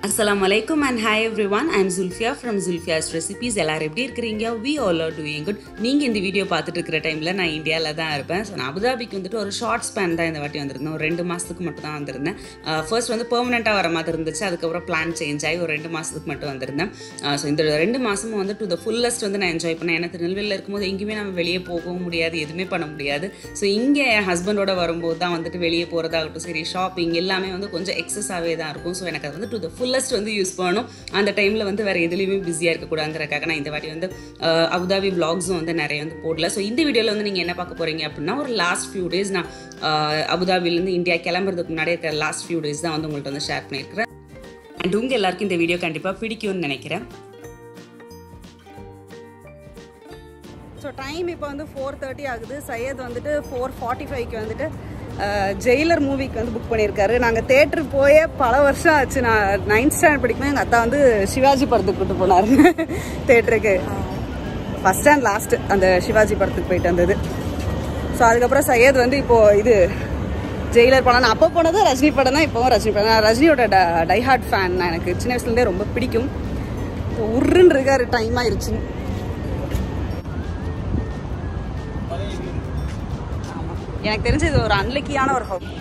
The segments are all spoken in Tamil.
அஸ்ஸலாமு அலைக்கும் and hi everyone I'm Zulfiya from Zulfiya's recipes எல்லாரும் எப்படி இருக்கிறீங்க we all are doing good நீங்கள் இந்த வீடியோ பார்த்துட்டு இருக்கிற டைமில் நான் இந்தியாவில் தான் இருப்பேன் ஸோ நான் அபுதாபிக்கு வந்துட்டு ஒரு ஷார்ட் ஸ்பேன் தான் இந்த வாட்டி வந்திருந்தேன் ஒரு ரெண்டு மாதத்துக்கு மட்டும் தான் வந்திருந்தேன் ஃபர்ஸ்ட் வந்து பெர்மனெண்ட்டாக வர மாதிரி இருந்துச்சு அதுக்கப்புறம் பிளான் சேஞ்ச் ஆகி ஒரு ரெண்டு மாதத்துக்கு மட்டும் வந்திருந்தேன் ஸோ இந்த ரெண்டு மாதமும் வந்து டு த ஃபுல்லஸ்ட் வந்து நான் என்ஜாய் பண்ணேன் ஏன்னா திருநெல்வேலியில் இருக்கும்போது எங்கேயுமே நம்ம வெளியே போகவும் முடியாது எதுவுமே பண்ண முடியாது ஸோ இங்கே என் ஹஸ்பண்டோட வரும்போது தான் வந்துட்டு வெளியே போகிறதாகட்டும் சரி ஷாப்பிங் எல்லாமே வந்து கொஞ்சம் எக்ஸஸாகவே தான் இருக்கும் ஸோ எனக்கு அது வந்து டு த ஃபுல்லஸ்ட் வந்து யூஸ் பண்ணணும் அந்த டைமில் வந்து வேறு எதுலேயுமே பிஸியாக இருக்கக்கூடாதுங்கிறக்காக நான் இந்த வாட்டி வந்து அஹ், அபுதாபி vlogsம் வந்து நிறைய வந்து போடல ஸோ இந்த வீடியோவில் வந்து நீங்கள் என்ன பார்க்க போகிறீங்க அப்படின்னா ஒரு லாஸ்ட் ஃபியூ டேஸ் நான் அஹ், அபுதாபிலேருந்து இந்தியா கிளம்புறதுக்கு முன்னாடி இருக்கிற லாஸ்ட் ஃபியூ டேஸ் தான் வந்து உங்கள்கிட்ட வந்து ஷேர் பண்ணியிருக்கிறேன் அண்ட் உங்கள் எல்லாருக்கும் இந்த வீடியோ கண்டிப்பாக பிடிக்கும்னு நினைக்கிறேன் ஸோ டைம் இப்போ வந்து ஃபோர் தேர்ட்டி ஆகுது சையத் வந்துட்டு ஃபோர் ஃபார்ட்டி ஃபைவ்க்கு வந்துட்டு ஜெயிலர் மூவிக்கு வந்து புக் பண்ணியிருக்காரு நாங்கள் தேட்டர் போயே பல வருஷம் ஆச்சு நான் நைன்த் ஸ்டாண்டர்ட் படிக்கும்போது எங்கள் அத்தா வந்து சிவாஜி படத்துக்கு கூட்டு போனார் தேட்டருக்கு ஃபஸ்ட் அண்ட் லாஸ்ட் அந்த சிவாஜி படத்துக்கு போயிட்டு வந்தது ஸோ அதுக்கப்புறம் சையத் வந்து இப்போது இது ஜெயிலர் படம் நான் அப்போ போனது ரஜினி படம் தான் இப்போவும் ரஜினி படம் நான் ரஜினியோட ட டைஹார்ட் ஃபேன் நான் எனக்கு சின்ன வயசுலேருந்தே ரொம்ப பிடிக்கும் உருன்னு இருக்காரு டைம் ஆயிடுச்சு எனக்கு தெரிஞ்சு இது ஒரு அன்லக்கியான ஒரு ஹவுஸ்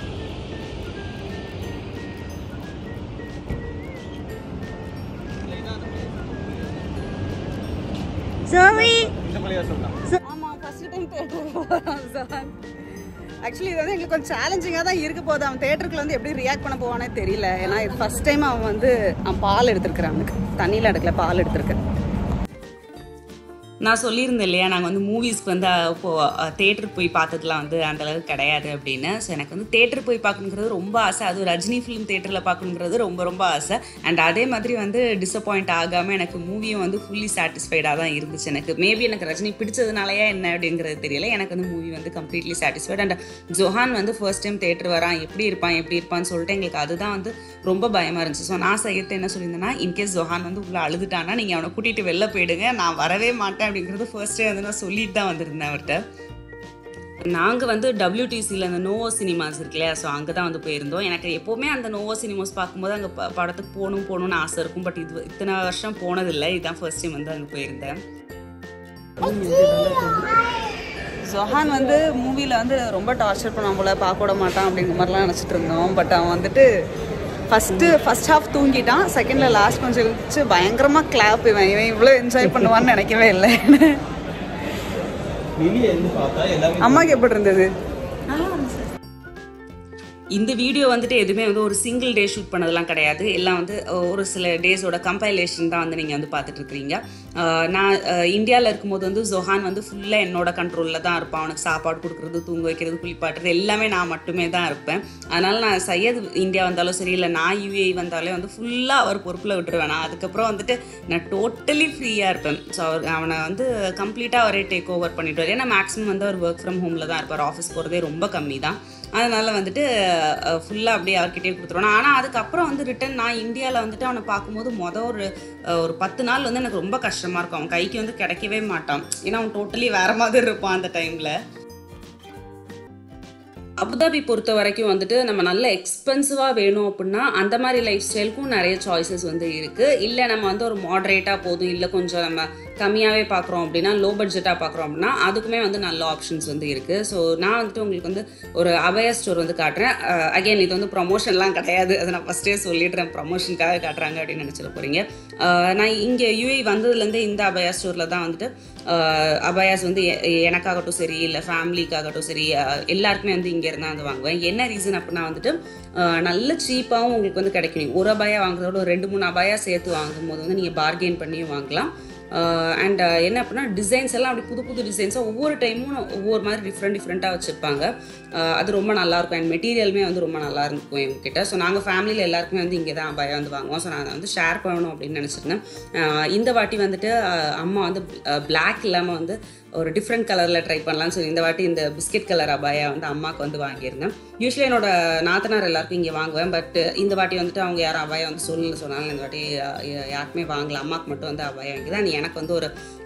சாரி ஆமா ஃபர்ஸ்ட் டைம் தேட்டருக்கு போறோம் சார் ஆக்சுவலி இது வந்து எங்களுக்கு கொஞ்சம் சேலஞ்சிங்காக தான் இருக்க போகுது அவன் தேட்டருக்குள்ள வந்து எப்படி ரியாக்ட் பண்ண போவானே தெரியல ஏன்னா இது ஃபர்ஸ்ட் டைம் அவன் வந்து அவன் பால் எடுத்திருக்கிறான் அவனுக்கு தண்ணியில் எடுக்கல பால் எடுத்திருக்கேன் நான் சொல்லியிருந்தேன் இல்லையா நாங்கள் வந்து மூவிஸ்க்கு வந்து இப்போது தேட்டருக்கு போய் பார்த்ததுலாம் வந்து அந்த அளவுக்கு கிடையாது அப்படின்னு ஸோ எனக்கு வந்து தேட்டர் போய் பார்க்கணுங்கிறது ரொம்ப ஆசை அதுவும் ரஜினி ஃபிலிம் தேட்டரில் பார்க்கணுங்கிறது ரொம்ப ரொம்ப ஆசை அண்ட் அதே மாதிரி வந்து டிசப்பாயிண்ட் ஆகாமல் எனக்கு மூவியும் வந்து ஃபுல்லி சாட்டிஸ்ஃபைடாக தான் இருந்துச்சு எனக்கு மேபி எனக்கு ரஜினி பிடிச்சதுனாலயா என்ன அப்படிங்கிறது தெரியல எனக்கு வந்து மூவி வந்து கம்ப்ளீட்லி சாட்டிஸ்ஃபைட் அண்ட் ஜொஹான் வந்து ஃபர்ஸ்ட் டைம் தேட்டர் வரான் எப்படி இருப்பான் எப்படி இருப்பான்னு சொல்லிட்டு எங்களுக்கு அதுதான் வந்து ரொம்ப பயமாக இருந்துச்சு ஸோ நான் செய்யறது என்ன சொல்லியிருந்தேன்னா இன்கேஸ் ஜொஹான் வந்து உள்ளே அழுதுட்டானா நீங்கள் அவனை கூட்டிகிட்டு வெளில போயிடுங்க நான் வரவே மாட்டேன் அப்படிங்கிறது ஃபர்ஸ்டே வந்து நான் சொல்லிட்டு தான் வந்திருந்தேன் அவர்கிட்ட நாங்கள் வந்து டபிள்யூடிசியில் அந்த நோவோ சினிமாஸ் இருக்கு இல்லையா ஸோ அங்கே தான் வந்து போயிருந்தோம் எனக்கு எப்போவுமே அந்த நோவோ சினிமாஸ் பார்க்கும்போது அங்கே ப படத்துக்கு போகணும் போகணும்னு ஆசை இருக்கும் பட் இது இத்தனை வருஷம் போனதில்லை இதுதான் ஃபர்ஸ்ட் டைம் வந்து அங்கே போயிருந்தேன் ஜொஹான் வந்து மூவியில் வந்து ரொம்ப டார்ச்சர் பண்ண போல பார்க்க விட மாட்டான் அப்படிங்கிற மாதிரிலாம் நினச்சிட்டு இருந்தோம் பட் அவன் வந்துட்டு ஃபஸ்ட்டு ஃபர்ஸ்ட் ஹாஃப் தூங்கிட்டான் செகண்டில் லாஸ்ட் கொஞ்சம் வச்சு பயங்கரமாக கிளாப் இவன் இவன் இவ்வளோ என்ஜாய் பண்ணுவான்னு நினைக்கவே இல்லை வெளியே இருந்து பார்த்தா எல்லாமே அம்மாக்கு எப்படி இருந்தது இந்த வீடியோ வந்துட்டு எதுவுமே வந்து ஒரு சிங்கிள் டே ஷூட் பண்ணதெல்லாம் கிடையாது எல்லாம் வந்து அஹ், ஒரு சில டேஸோட கம்பைலேஷன் தான் வந்து நீங்கள் வந்து பார்த்துட்டு இருக்கிறீங்க அஹ், நான் இந்தியாவில் இருக்கும்போது வந்து ஜொஹான் வந்து ஃபுல்லாக என்னோட கண்ட்ரோலில் தான் இருப்பான் அவனுக்கு சாப்பாடு கொடுக்குறது தூங்க வைக்கிறது குளிப்பாட்டுறது எல்லாமே நான் மட்டுமே தான் இருப்பேன் அதனால் நான் சையத் இந்தியா வந்தாலும் சரி இல்லை நான் யூஏ வந்தாலே வந்து ஃபுல்லாக அவர் பொறுப்பில் விட்டுருவேன் நான் அதுக்கப்புறம் வந்துட்டு நான் டோட்டலி ஃப்ரீயாக இருப்பேன் ஸோ அவர் அவனை வந்து கம்ப்ளீட்டாக அவரே டேக் ஓவர் பண்ணிவிடுவார் ஏன்னா மேக்ஸிமம் வந்து அவர் ஒர்க் ஃப்ரம் ஹோமில் தான் இருப்பார் ஆஃபீஸ் போகிறதே ரொம்ப கம்மி தான் அதனால் வந்துட்டு ஃபுல்லாக அப்படியே அவர்கிட்டயே கொடுத்துருவேன் ஆனால் அதுக்கப்புறம் வந்து ரிட்டன் நான் இந்தியாவில் வந்துட்டு அவனை பார்க்கும்போது மொதல் ஒரு அஹ், ஒரு பத்து நாள் வந்து எனக்கு ரொம்ப கஷ்டமாக இருக்கும் அவன் கைக்கு வந்து கிடைக்கவே மாட்டான் ஏன்னா அவன் டோட்டலி வேறு மாதிரி இருப்பான் அந்த டைமில் அபுதாபி பொறுத்த வரைக்கும் வந்துட்டு நம்ம நல்ல எக்ஸ்பென்சிவாக வேணும் அப்படின்னா அந்த மாதிரி லைஃப் ஸ்டைலுக்கும் நிறைய சாய்ஸஸ் வந்து இருக்குது இல்லை நம்ம வந்து ஒரு மாடரேட்டாக போதும் இல்லை கொஞ்சம் நம்ம கம்மியாகவே பார்க்குறோம் அப்படின்னா லோ பட்ஜெட்டாக பார்க்குறோம் அப்படின்னா அதுக்குமே வந்து நல்ல ஆப்ஷன்ஸ் வந்து இருக்குது ஸோ நான் வந்துட்டு உங்களுக்கு வந்து ஒரு அபயா ஸ்டோர் வந்து காட்டுறேன் அகைன் இது வந்து ப்ரொமோஷன்லாம் கிடையாது அதை நான் ஃபஸ்ட்டே சொல்லிடுறேன் ப்ரமோஷனுக்காக காட்டுறாங்க அப்படின்னு நினச்சிட போகிறீங்க நான் இங்கே யூஏ வந்ததுலேருந்து இந்த அபயா ஸ்டோரில் தான் வந்துட்டு அஹ், அபயாஸ் வந்து எ- எனக்காகட்டும் சரி இல்லை ஃபேமிலிக்காகட்டும் சரி அஹ், எல்லாருக்குமே வந்து இங்கே இருந்தால் வந்து வாங்குவேன் என்ன ரீசன் அப்படின்னா வந்துட்டு அஹ், நல்ல சீப்பாகவும் உங்களுக்கு வந்து கிடைக்கும் ஒரு அபாயா வாங்குறதோட ஒரு ரெண்டு மூணு அபாயா சேர்த்து வாங்கும்போது வந்து நீங்கள் பார்கெயின் பண்ணியும் வாங்கலாம் அண்ட் என்ன அப்படின்னா டிசைன்ஸ் எல்லாம் அப்படி புது புது டிசைன்ஸாக ஒவ்வொரு டைமும் ஒவ்வொரு மாதிரி டிஃப்ரெண்ட் டிஃப்ரெண்ட்டாக வச்சுருப்பாங்க அது ரொம்ப நல்லாயிருக்கும் அண்ட் மெட்டீரியலுமே வந்து ரொம்ப நல்லா இருக்கும் எங்ககிட்ட ஸோ நாங்கள் ஃபேமிலியில் எல்லாருக்குமே வந்து இங்கே தான் பயம் வந்து வாங்குவோம் ஸோ நான் அதை வந்து ஷேர் பண்ணணும் அப்படின்னு நினச்சிருந்தேன் அஹ் இந்த வாட்டி வந்துட்டு அஹ் அம்மா வந்து பிளாக் இல்லாமல் வந்து ஒரு டிஃப்ரெண்ட் கலரில் ட்ரை பண்ணலாம்னு சொல்லி இந்த வாட்டி இந்த பிஸ்கெட் கலர் அபாயா வந்து அம்மாவுக்கு வந்து வாங்கியிருந்தேன் யூஸ்வலி என்னோட நாத்தனார் எல்லாருக்கும் இங்கே வாங்குவேன் பட் இந்த வாட்டி வந்துட்டு அவங்க யாரும் அபாயா வந்து சொல்லல சொன்னாலும் இந்த வாட்டி அஹ், யாருக்குமே வாங்கல அம்மாவுக்கு மட்டும் வந்து அபாயா வாங்கிதான் நீ எனக்கு வந்து ஒரு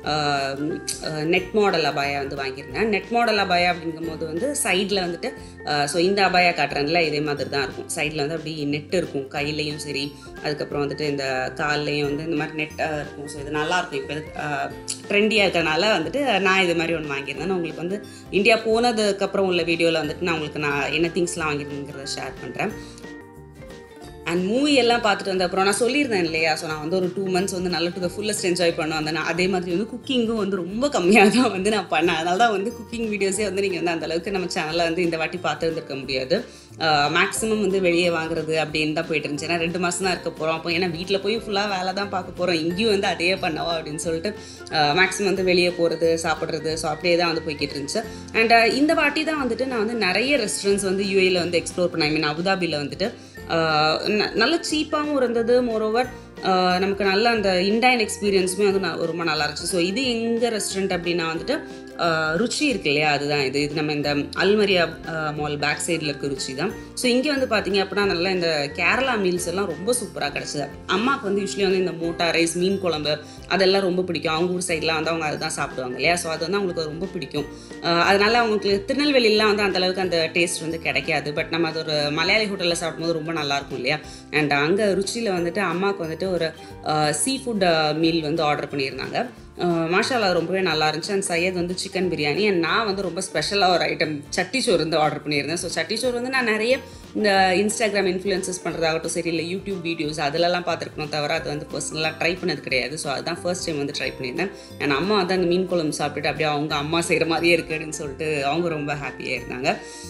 நெட் மாடல் அபாயா வந்து வாங்கியிருந்தேன் நெட் மாடல் அபாயா அப்படிங்கும்போது வந்து சைடில் வந்துட்டு ஸோ இந்த அபாயா காட்டுறேன்ல இதே மாதிரி தான் இருக்கும் சைடில் வந்து அப்படி நெட் இருக்கும் கையிலையும் சரி அதுக்கப்புறம் வந்துட்டு இந்த கால்லையும் வந்து இந்த மாதிரி நெட்டாக இருக்கும் ஸோ இது நல்லாயிருக்கும் இப்போ ட்ரெண்டியாக இருக்கிறனால வந்துட்டு நான் இது மாதிரி ஒன்று வாங்கியிருந்தேன் நான் உங்களுக்கு வந்து இந்தியா போனதுக்கப்புறம் உள்ள வீடியோவில் வந்துட்டு நான் உங்களுக்கு நான் என்ன திங்ஸ்லாம் வாங்கியிருந்தேங்கிறத ஷேர் பண்ணுறேன் அண்ட் மூவி எல்லாம் பார்த்துட்டு வந்த அப்புறம் நான் சொல்லியிருந்தேன் இல்லையா ஸோ நான் வந்து ஒரு டூ மந்த்ஸ் வந்து நல்ல டு த ஃபுல்லஸ்ட் என்ஜாய் பண்ண வந்தேன் நான் அதே மாதிரி வந்து குக்கிங்கும் வந்து ரொம்ப கம்மியாக தான் வந்து நான் பண்ணேன் அதனால தான் வந்து குக்கிங் வீடியோஸே வந்து நீங்கள் வந்து அந்த அளவுக்கு நம்ம சேனலில் வந்து இந்த வாட்டி பார்த்து இருந்திருக்க முடியாது மேக்ஸிமம் வந்து வெளியே வாங்குறது அப்படின்னு தான் போயிட்டு இருந்துச்சு ஏன்னா ரெண்டு மாதம் தான் இருக்க போகிறோம் அப்போ ஏன்னா வீட்டில் போய் ஃபுல்லாக வேலை தான் பார்க்க போகிறோம் இங்கேயும் வந்து அதே பண்ணவா அப்படின்னு சொல்லிட்டு மேக்ஸிமம் வந்து வெளியே போகிறது சாப்பிட்றது ஸோ அப்படியே தான் வந்து போய்கிட்டு இருந்துச்சு அண்ட் இந்த வாட்டி தான் வந்துட்டு நான் வந்து நிறைய ரெஸ்டாரண்ட்ஸ் வந்து யூஏயில் வந்து எக்ஸ்ப்ளோர் பண்ணேன் ஐ மீன் அபுதாபியில் வந்துட்டு ஆஹ் ந- நல்ல சீப்பாகவும் இருந்தது மோரோவர் நமக்கு நல்ல அந்த இண்டைன் எக்ஸ்பீரியன்ஸுமே வந்து ந- ரொம்ப நல்லா இருந்துச்சு ஸோ இது எங்கள் ரெஸ்டாரண்ட் அப்படின்னா வந்துட்டு ஆஹ் ருச்சி இருக்கு இல்லையா அதுதான் இது இது நம்ம இந்த அல்மரியா மால் பேக் சைடில் இருக்க ருச்சி தான் ஸோ இங்கே வந்து பார்த்தீங்க அப்படின்னா நல்லா இந்த கேரளா மீல்ஸ் எல்லாம் ரொம்ப சூப்பராக கிடச்சிது அம்மாவுக்கு வந்து யூஸ்வலி வந்து இந்த மோட்டா ரைஸ் மீன் குழம்பு அதெல்லாம் ரொம்ப பிடிக்கும் அவங்க ஊர் சைட்லாம் வந்து அவங்க அதுதான் சாப்பிடுவாங்க இல்லையா ஸோ அது வந்து அவங்களுக்கு ரொம்ப பிடிக்கும் ஆஹ் அதனால அவங்களுக்கு திருநெல்வேலிலாம் வந்து அந்த அளவுக்கு அந்த டேஸ்ட் வந்து கிடைக்காது பட் நம்ம அது ஒரு மலையாளி ஹோட்டலில் சாப்பிடும்போது ரொம்ப நல்லா இருக்கும் இல்லையா அண்ட் அங்கே ருச்சியில் வந்துட்டு அம்மாவுக்கு வந்துட்டு ஒரு சீ ஃபுட் மீல் வந்து ஆர்டர் பண்ணியிருந்தாங்க மாஷாலா ரொம்பவே நல்லா இருந்துச்சு அண்ட் சையத் வந்து சிக்கன் பிரியாணி அண்ட் நான் வந்து ரொம்ப ஸ்பெஷலாக ஒரு ஐட்டம் சட்டி சோறு வந்து ஆர்டர் பண்ணியிருந்தேன் ஸோ சட்டி சோறு வந்து நான் நிறைய இந்த இன்ஸ்டாகிராம் இன்ஃப்ளூயன்சஸ் பண்ணுறதாகட்டும் சரி இல்லை யூடியூப் வீடியோஸ் அதிலலாம் பார்த்துருக்கணும் தவிர அது வந்து பர்சனலாக ட்ரை பண்ணது கிடையாது ஸோ அதுதான் ஃபர்ஸ்ட் டைம் வந்து ட்ரை பண்ணியிருந்தேன் அண்ட் அம்மா வந்து அந்த மீன் குழம்பு சாப்பிட்டுட்டு அப்படியே அவங்க அம்மா செய்கிற மாதிரியே இருக்கு அப்படின்னு சொல்லிட்டு அவங்க ரொம்ப ஹாப்பியாக இருந்தாங்க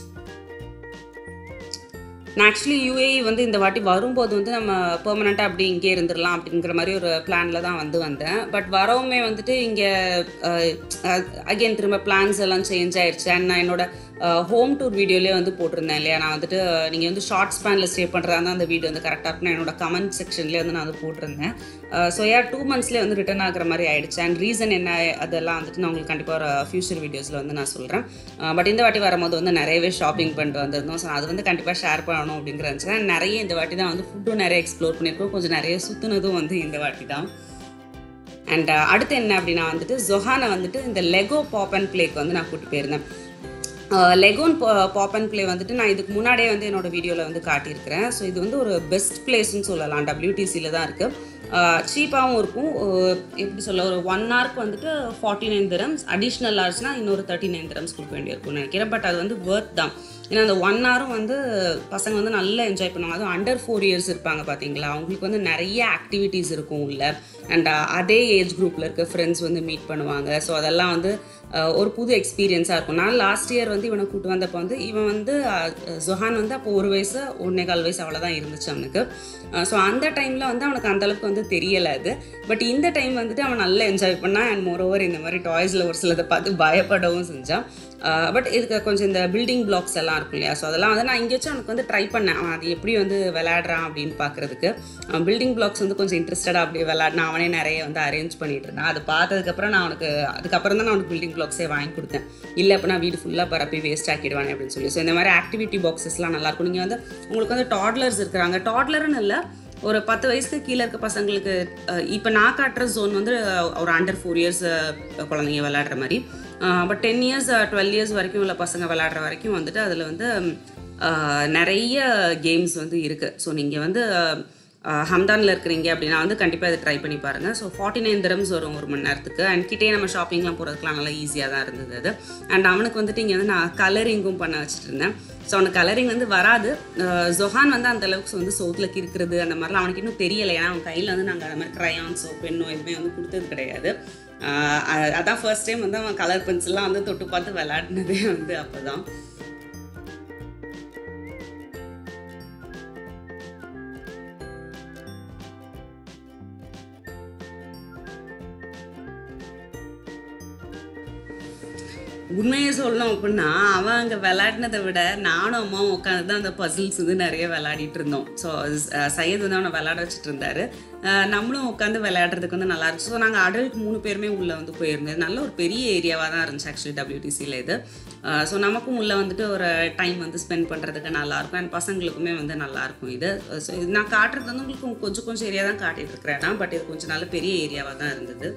நான் ஆக்சுவலி யூஏஇ வந்து இந்த வாட்டி வரும்போது வந்து நம்ம பெர்மனெண்ட்டாக அப்படி இங்கே இருந்துடலாம் அப்படிங்கிற மாதிரி ஒரு பிளானில் தான் வந்து வந்தேன் பட் வரவுமே வந்துட்டு இங்கே அகைன் திரும்ப பிளான்ஸ் எல்லாம் சேஞ்ச் ஆயிடுச்சு அண்ட் நான் என்னோட ஹோம் டூர் வீடியோலேயே வந்து போட்டிருந்தேன் இல்லையா நான் வந்துட்டு நீங்கள் வந்து ஷார்ட் ஸ்பேனில் ஸ்டே பண்ணுறதா இருந்தால் அந்த வீடியோ வந்து கரெக்டாக இருக்கும் என்னோட கமெண்ட் செக்ஷன்லேயே வந்து நான் வந்து போட்டிருந்தேன் ஸோ யார் டூ மந்த்ஸ்லேயே வந்து ரிட்டர்ன் ஆகிற மாதிரி ஆயிடுச்சு அண்ட் ரீசன் என்ன அதெல்லாம் வந்துட்டு நான் உங்களுக்கு கண்டிப்பாக ஒரு ஃபியூச்சர் வீடியோஸில் வந்து நான் சொல்கிறேன் பட் இந்த வாட்டி வரும்போது வந்து நிறையவே ஷாப்பிங் பண்ணிட்டு வந்திருந்தோம் ஸோ அது வந்து கண்டிப்பாக ஷேர் பண்ணணும் அப்படிங்கிற இருந்துச்சு And நிறைய இந்த வாட்டி தான் வந்து ஃபுட்டும் நிறைய எக்ஸ்ப்ளோர் பண்ணியிருக்கோம் கொஞ்சம் நிறைய சுற்றுனதும் வந்து இந்த வாட்டி தான் அண்ட் அடுத்து என்ன அப்படின்னா வந்துட்டு ஜொஹானை வந்துட்டு இந்த லெகோ பாப் அண்ட் பிளேக்கு வந்து நான் கூட்டி போயிருந்தேன் லெகோன் பாப் அண்ட் ப்ளே வந்துட்டு நான் இதுக்கு முன்னாடியே வந்து என்னோட வீடியோவில் வந்து காட்டியிருக்கிறேன் ஸோ இது வந்து ஒரு பெஸ்ட் பிளேஸ்னு சொல்லலாம் டபிள்யூடிசியில் தான் இருக்குது சீப்பாகவும் இருக்கும் அஹ் எப்படி சொல்ல ஒரு ஒன் ஹவருக்கு வந்துட்டு ஃபார்ட்டி நைன் திரம்ஸ் அடிஷ்னல் ஹவர்ஸ்னால் இன்னொரு தேர்ட்டி நைன் திரம்ஸ் கொடுக்க வேண்டியிருக்கும்னு நினைக்கிறேன் பட் அது வந்து ஒர்த் தான் ஏன்னா அந்த ஒன் ஹவரும் வந்து பசங்க வந்து நல்லா என்ஜாய் பண்ணுவாங்க அதுவும் அண்டர் ஃபோர் இயர்ஸ் இருப்பாங்க பார்த்தீங்களா அவங்களுக்கு வந்து நிறைய ஆக்டிவிட்டீஸ் இருக்கும் உள்ள அண்ட் அதே ஏஜ் குரூப்பில் இருக்க ஃப்ரெண்ட்ஸ் வந்து மீட் பண்ணுவாங்க ஸோ அதெல்லாம் வந்து அஹ், ஒரு புது எக்ஸ்பீரியன்ஸாக இருக்கும் நான் லாஸ்ட் இயர் வந்து இவனை கூட்டு வந்தப்போ வந்து இவன் வந்து அஹ், ஜொஹான் வந்து அப்போ ஒரு வயசு ஒன்றே கால் வயசு அவ்வளோதான் இருந்துச்சு அவனுக்கு ஸோ அந்த டைமில் வந்து அவனுக்கு அந்த அளவுக்கு வந்து தெரியலை அது பட் இந்த டைம் வந்துட்டு அவன் நல்லா என்ஜாய் பண்ணான் அண்ட் மோரோவர் இந்த மாதிரி டாய்ஸில் ஒரு சிலதை பார்த்து பயப்படவும் செஞ்சான் பட் இதுக்கு கொஞ்சம் இந்த பில்டிங் பிளாக்ஸ் எல்லாம் இருக்கும் இல்லையா ஸோ அதெல்லாம் வந்து நான் இங்கே வச்சு அவனுக்கு வந்து ட்ரை பண்ணேன் அவன் அது எப்படி வந்து விளையாடுறான் அப்படின்னு பார்க்குறதுக்கு பில்டிங் பிளாக்ஸ் வந்து கொஞ்சம் இன்ட்ரெஸ்டடாக அப்படியே விளையாடினா அவனே நிறைய வந்து அரேஞ்ச் பண்ணிட்டு இருந்தான் அது பார்த்ததுக்கப்புறம் நான் அவனுக்கு அதுக்கப்புறம் தான் நான் அவனுக்கு பில்டிங் பிளாக்ஸே வாங்கி கொடுத்தேன் இல்லை அப்போ நான் வீடு ஃபுல்லாக பரப்பி வேஸ்ட் ஆக்கிடுவானே அப்படின்னு சொல்லி ஸோ இந்த மாதிரி ஆக்டிவிட்டி பாக்ஸஸ்லாம் நல்லாயிருக்கும் நீங்கள் வந்து உங்களுக்கு வந்து டாட்லர்ஸ் இருக்கிறாங்க டாட்லர்னு இல்லை ஒரு பத்து வயசுக்கு கீழே இருக்க பசங்களுக்கு இப்போ நான் காட்டுற ஜோன் வந்து அஹ், ஒரு அண்டர் ஃபோர் இயர்ஸ் குழந்தைங்க விளையாடுற மாதிரி but ten years twelve years வரைக்கும் உள்ள பசங்க விளையாடுற வரைக்கும் வந்துட்டு அதில் வந்து அஹ், நிறைய கேம்ஸ் வந்து இருக்குது ஸோ நீங்கள் வந்து அஹ், ஹம்தானில் இருக்கிறீங்க அப்படின்னா வந்து கண்டிப்பாக இதை ட்ரை பண்ணி பாருங்கள் ஸோ ஃபார்ட்டி நைன் திரம்ஸ் வரும் ஒரு மணி நேரத்துக்கு அண்ட் கிட்டே நம்ம ஷாப்பிங்லாம் போகிறதுக்குலாம் நல்லா ஈஸியாக தான் இருந்தது அது அண்ட் அவனுக்கு வந்துட்டு இங்கே வந்து நான் கலரிங்கும் பண்ண வச்சுட்டு இருந்தேன் ஸோ அவனுக்கு கலரிங் வந்து வராது அஹ் ஜொஹான் வந்து அந்த அளவுக்கு வந்து சோத்தில் கிறுக்கிறது அந்த மாதிரிலாம் அவனுக்கு இன்னும் தெரியலை ஏன்னா அவன் கையில் வந்து நாங்கள் அந்த மாதிரி க்ரையான்ஸோ பெண்ணோ எதுவுமே வந்து கொடுத்தது கிடையாது அஹ் அ- அதான் ஃபர்ஸ்ட் டைம் வந்து அவன் கலர் பென்சில்லாம் வந்து தொட்டு பார்த்து விளையாடினதே வந்து அப்போ தான் உண்மையை சொல்லணும் அப்படின்னா அவன் அங்கே விளையாடினதை விட நானும் அம்மாவும் உட்காந்து தான் அந்த பசில்ஸ் வந்து நிறைய விளையாடிட்டு இருந்தோம் ஸோ சையத் வந்து அவனை விளையாட வச்சுட்டு இருந்தாரு அஹ் நம்மளும் உட்காந்து விளையாடுறதுக்கு வந்து நல்லா இருந்துச்சு ஸோ நாங்கள் அடல்ட் மூணு பேருமே உள்ளே வந்து போயிருந்தது நல்ல ஒரு பெரிய ஏரியாவாக தான் இருந்துச்சு ஆக்சுவலி டபிள்யூடிசியில் இது ஸோ நமக்கும் உள்ளே வந்துட்டு ஒரு டைம் வந்து ஸ்பெண்ட் பண்ணுறதுக்கு நல்லாயிருக்கும் அண்ட் பசங்களுக்குமே வந்து நல்லாயிருக்கும் இது ஸோ இது நான் காட்டுறது வந்து உங்களுக்கு கொஞ்சம் கொஞ்சம் ஏரியா தான் காட்டிட்டு இருக்கிறேன் பட் இது கொஞ்சம் நல்ல பெரிய ஏரியாவாக தான் இருந்தது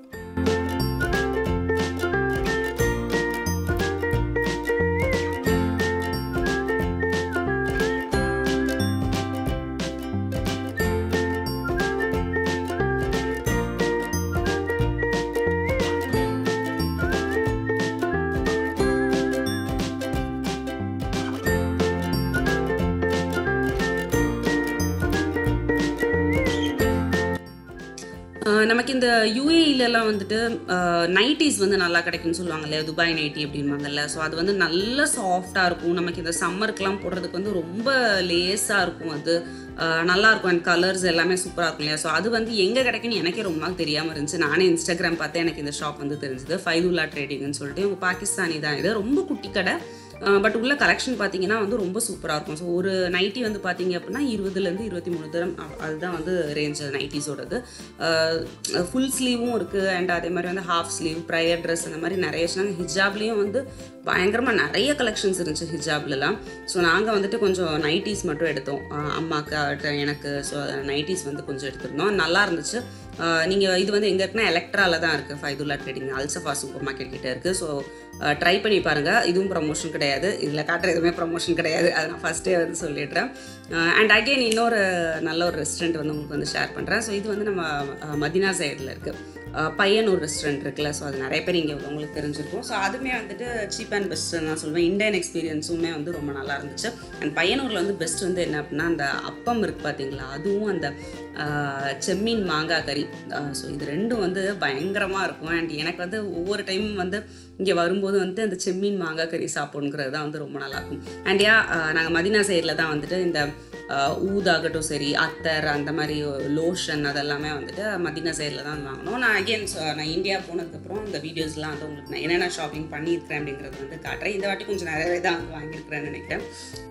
அஹ் நமக்கு இந்த யூஏஇலலாம் வந்துட்டு நைட்டிஸ் வந்து நல்லா கிடைக்கும்னு சொல்லுவாங்க இல்லையா துபாய் நைட்டி அப்படின்பாங்கல்ல ஸோ அது வந்து நல்ல சாஃப்டாக இருக்கும் நமக்கு இந்த சம்மருக்குலாம் போடுறதுக்கு வந்து ரொம்ப லேஸாக இருக்கும் அது அஹ் நல்லா இருக்கும் அண்ட் கலர்ஸ் எல்லாமே சூப்பராக இருக்கும் இல்லையா ஸோ அது வந்து எங்கே கிடைக்குன்னு எனக்கே ரொம்ப நாள் தெரியாமல் இருந்துச்சு நானே இன்ஸ்டாகிராம் பார்த்து எனக்கு இந்த ஷாப் வந்து தெரிஞ்சுது ஃபைதுல்லா ட்ரேடிங்னு சொல்லிட்டு இவங்க பாகிஸ்தானி தான் இது ரொம்ப குட்டி கடை பட் உள்ள கலெக்ஷன் பார்த்தீங்கன்னா வந்து ரொம்ப சூப்பராக இருக்கும் ஸோ ஒரு நைட்டி வந்து பார்த்தீங்க அப்படின்னா இருபதுலேருந்து இருபத்தி மூணு தரம் அ- அதுதான் வந்து ரேஞ்ச் நைட்டிஸோடது ஃபுல் ஸ்லீவும் இருக்குது அண்ட் அதே மாதிரி வந்து ஹாஃப் ஸ்லீவ் ப்ரையர் ட்ரெஸ் அந்த மாதிரி நிறைய வச்சுனாங்க ஹிஜாப்லேயும் வந்து பயங்கரமாக நிறைய கலெக்ஷன்ஸ் இருந்துச்சு ஹிஜாப்லலாம் ஸோ நாங்கள் வந்துட்டு கொஞ்சம் நைட்டிஸ் மட்டும் எடுத்தோம் அஹ் அம்மாக்கு அஹ் எனக்கு ஸோ நைட்டிஸ் வந்து கொஞ்சம் எடுத்திருந்தோம் நல்லா இருந்துச்சு நீங்கள் இது வந்து எங்கே இருக்குன்னா எலக்ட்ரால தான் இருக்குது Faithulla trading Al Safa supermarket கிட்ட இருக்குது ஸோ ட்ரை பண்ணி பாருங்கள் இதுவும் ப்ரமோஷன் கிடையாது இதில் காட்டுற எதுவுமே ப்ரமோஷன் கிடையாது அதை நான் ஃபஸ்ட்டே வந்து சொல்லிடுறேன் அண்ட் அகெயின் இன்னொரு நல்ல ஒரு ரெஸ்டாரண்ட் வந்து உங்களுக்கு வந்து ஷேர் பண்ணுறேன் ஸோ இது வந்து நம்ம அஹ், மதினா சைடில் இருக்குது பையன் ஒரு ரெஸ்டாரண்ட் இருக்குல்ல ஸோ அது நிறைய பேர் இங்கே உங்களுக்கு தெரிஞ்சிருக்கும் ஸோ அதுவுமே வந்துட்டு சீப் அண்ட் பெஸ்ட்டு நான் சொல்லுவேன் இந்தியன் எக்ஸ்பீரியன்ஸுமே வந்து ரொம்ப நல்லா இருந்துச்சு அண்ட் பையனூரில் வந்து பெஸ்ட் வந்து என்ன அப்படின்னா அந்த அப்பம் இருக்குது பார்த்தீங்களா அதுவும் அந்த ஆஹ், செம்மீன் மாங்காய் கறி ஸோ இது ரெண்டும் வந்து பயங்கரமாக இருக்கும் அண்ட் எனக்கு வந்து ஒவ்வொரு டைமும் வந்து இங்கே வரும்போது வந்து அந்த செம்மீன் மாங்காய் கறி சாப்பிடணுங்கிறது தான் வந்து ரொம்ப நல்லாயிருக்கும் அண்ட் யா நாங்கள் மதினா சைடில் தான் வந்துட்டு இந்த ஆஹ், ஊதாகட்டும் சரி அத்தர் அந்த மாதிரி லோஷன் அதெல்லாமே வந்துட்டு மதினா சைடில் தான் வாங்கினோம் நான் அகெயின் நான் இந்தியா போனதுக்கப்புறம் இந்த வீடியோஸ்லாம் வந்து உங்களுக்கு நான் என்னென்ன ஷாப்பிங் பண்ணியிருக்கிறேன் அப்படிங்கிறது வந்து காட்டுறேன் இந்த வாட்டி கொஞ்சம் நிறையவே தான் வந்து வாங்கியிருக்கிறேன்னு நினைக்கிறேன்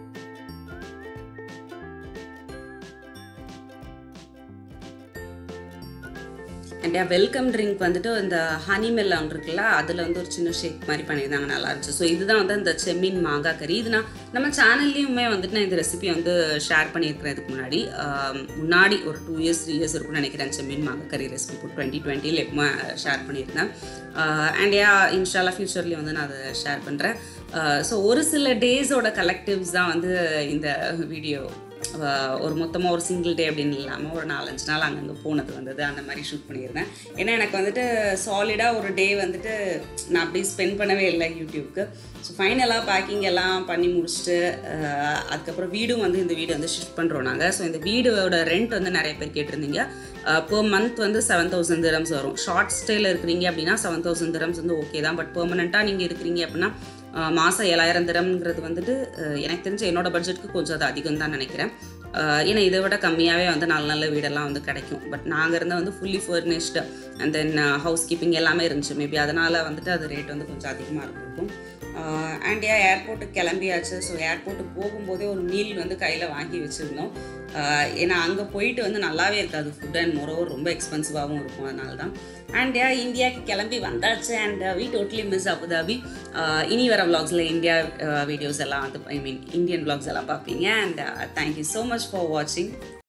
அண்ட் வெல்கம் ட்ரிங்க் வந்துட்டு இந்த ஹனி மெல்லாம் இருக்குல்ல அதில் வந்து ஒரு சின்ன ஷேக் மாதிரி பண்ணியிருந்தாங்க நல்லா இருந்துச்சு ஸோ இதுதான் வந்து அந்த செம்மீன் மாங்காய் கறி இது நான் நம்ம சேனல்லையுமே வந்துட்டு நான் இந்த ரெசிபி வந்து ஷேர் பண்ணியிருக்கிறேன் இதுக்கு முன்னாடி ஆம், முன்னாடி ஒரு டூ இயர்ஸ் த்ரீ இயர்ஸ் இருக்கும்னு நினைக்கிறேன் செம்மீன் மாங்காய் கறி ரெசிபி இப்போ டுவெண்ட்டி டுவெண்ட்டியில் எப்போ ஷேர் பண்ணியிருந்தேன் அண்ட் யா இன்ஷால்லா ஃபியூச்சர்லேயும் வந்து நான் அதை ஷேர் பண்ணுறேன் ஸோ ஒரு சில டேஸோட கலெக்டிவ்ஸ் தான் வந்து இந்த வீடியோ அஹ் ஒரு மொத்தமாக ஒரு சிங்கிள் டே அப்படின்னு இல்லாமல் ஒரு நாலஞ்சு நாள் அங்கங்கே போனது வந்தது அந்த மாதிரி ஷூட் பண்ணியிருந்தேன் ஏன்னா எனக்கு வந்துட்டு சாலிடாக ஒரு டே வந்துட்டு நான் அப்படி ஸ்பெண்ட் பண்ணவே இல்லை யூடியூப்க்கு ஸோ ஃபைனலாக பேக்கிங் எல்லாம் பண்ணி முடிச்சுட்டு அஹ் அதுக்கப்புறம் வீடும் வந்து இந்த வீடு வந்து ஷிஃப்ட் பண்ணுறோம் நாங்கள் ஸோ இந்த வீடோட ரெண்ட் வந்து நிறைய பேர் கேட்டிருந்தீங்க per மந்த் வந்து செவன் தௌசண்ட் திரம்ஸ் வரும் ஷார்ட் ஸ்டேயில் இருக்கிறீங்க அப்படின்னா செவன் தௌசண்ட் திரம்ஸ் வந்து ஓகே தான் பட் பெர்மனெண்ட்டாக நீங்கள் இருக்கிறீங்க அப்படின்னா ஆஹ் மாசம் ஏழாயிரம் திரம்ங்கிறது வந்துட்டு அஹ் எனக்கு தெரிஞ்ச என்னோட பட்ஜெட்டுக்கு கொஞ்சம் அது அதிகம் தான் நினைக்கிறேன் ஆஹ் ஏன்னா இதை விட கம்மியாகவே வந்து நல்ல நல்ல வீடெல்லாம் வந்து கிடைக்கும் பட் நாங்கள் இருந்த வந்து fully furnished and then housekeeping எல்லாமே இருந்துச்சு மேபி அதனால் வந்துட்டு அது ரேட் வந்து கொஞ்சம் அதிகமாக இருந்திருக்கும் அண்ட் ஏன் ஏர்போர்ட்டுக்கு கிளம்பியாச்சு ஸோ ஏர்போர்ட்டுக்கு போகும்போதே ஒரு மீல் வந்து கையில் வாங்கி வச்சுருந்தோம் ஆஹ் ஏன்னா அங்கே போயிட்டு வந்து நல்லாவே இருக்காது ஃபுட் அண்ட் மொரோவர் ரொம்ப எக்ஸ்பென்சிவாகவும் இருக்கும் அதனால தான் அண்ட் யா இந்தியாவுக்கு கிளம்பி வந்தாச்சு and we totally miss Abu Dhabi ah இனி வர vlogsல இந்தியா வீடியோஸ் எல்லாம் வந்து ஐ மீன் இந்தியன் vlogs எல்லாம் பார்ப்பீங்க and thank you so much for வாட்சிங்